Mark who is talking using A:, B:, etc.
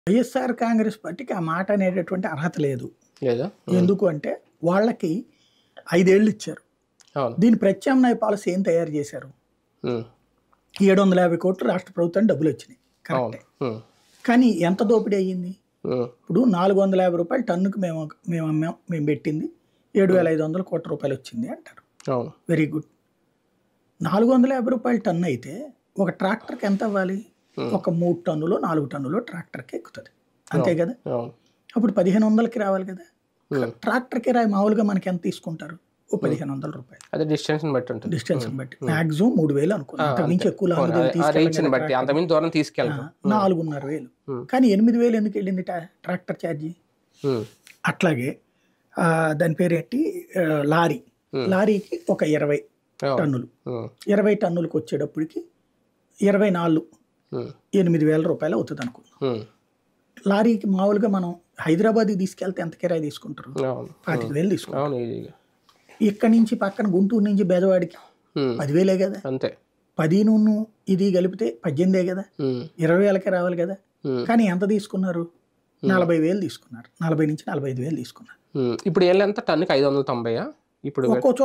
A: వైఎస్ఆర్ కాంగ్రెస్ పార్టీకి ఆ మాట అనేటటువంటి అర్హత లేదు
B: లేదా
A: ఎందుకు అంటే వాళ్ళకి ఐదేళ్ళు ఇచ్చారు
B: అవును
A: దీని ప్రత్యామ్నాయ పాలసీ ఏం తయారు చేశారు
B: ఉమ్.
A: ఏడు వందల యాభై కోట్లు రాష్ట్ర ప్రభుత్వానికి డబ్బులు వచ్చినాయి
B: అవును
A: కరెక్టే
B: ఉమ్.
A: కానీ ఎంత దోపిడీ అయ్యింది
B: ఉమ్.
A: ఇప్పుడు నాలుగు వందల యాభై రూపాయలు టన్నుకు మేము మేము అమ్మాం మేము పెట్టింది ఏడు వేల ఐదు వందల కోట్ల రూపాయలు వచ్చింది అంటారు
B: అవును
A: వెరీ గుడ్ నాలుగు వందల యాభై రూపాయల టన్ను అయితే ఒక ట్రాక్టర్కి ఎంత అవ్వాలి ఒక మూడు టన్నులు నాలుగు టన్నులు ట్రాక్టర్కి ఎక్కుతుంది అంతే కదా
B: అవును
A: అప్పుడు పదిహేను వందలకి రావాలి కదా
B: ఉమ్.
A: ట్రాక్టర్ కిరాయి మామూలుగా మనకి ఎంత తీసుకుంటారు ఓ పదిహేను వందల రూపాయలు
B: అదే డిస్టెన్స్ బట్టి ఉంటుంది
A: డిస్టెన్స్ బట్టి మాక్సిమం మూడు వేలు అనుకున్నాను అంతకు మించి ఎక్కువ లాంగ్
B: అవును,
A: దూరం
B: ఆ రీచ్ ని
A: తీసుకెళ్ళలేని
B: బట్టి
A: ట్రాక్టర్.
B: అంతమించి దూరం తీసుకెళ్తాం
A: ఆ, నాలుగున్నర వేలు
B: ఉమ్.
A: కానీ ఎనిమిది వేలు ఎందుకు వెళ్ళింది ట్రా- ట్రాక్టర్ ఛార్జీ
B: ఉమ్.
A: అట్లాగే ఆ, దాని పేరేంటి ఆ, లారీ
B: ఉమ్.
A: లారీకి ఒక ఇరవై
B: అవును
A: టన్నులు
B: ఉమ్.
A: ఇరవై టన్నులకు వచ్చేటప్పటికి ఇరవై నాలుగు
B: ఉమ్.
A: ఎనిమిది వేల రూపాయలు అవుతుంది అనుకుందాం
B: ఉమ్.
A: లారీకి మామూలుగా మనం హైదరాబాద్కి తీసుకెళ్తే ఎంత కిరాయి తీసుకుంటారు
B: అవును
A: పాతిక వేలు తీసుకుంటారు
B: అవును ఈజీగా
A: ఇక్కడి నుంచి పక్కన గుంటూరు నుంచి బెదవాడికి
B: ఉమ్.
A: పదివేలే కదా
B: అంతే
A: పది నూనె ఇది కలిపితే పద్దెనిమిదే కదా
B: ఉమ్.
A: ఇరవై వేలకే రావాలి కదా
B: ఉమ్.
A: కానీ ఎంత తీసుకున్నారు నలభై వేలు తీసుకున్నారు నలభై నుంచి నలభై ఐదు వేలు తీసుకున్నారు
B: ఉమ్. ఇప్పుడు ఏళ్ళు ఎంత టన్నుకి ఐదు వందల తొంభైయా ఇప్పుడు
A: ఒక్కో చోట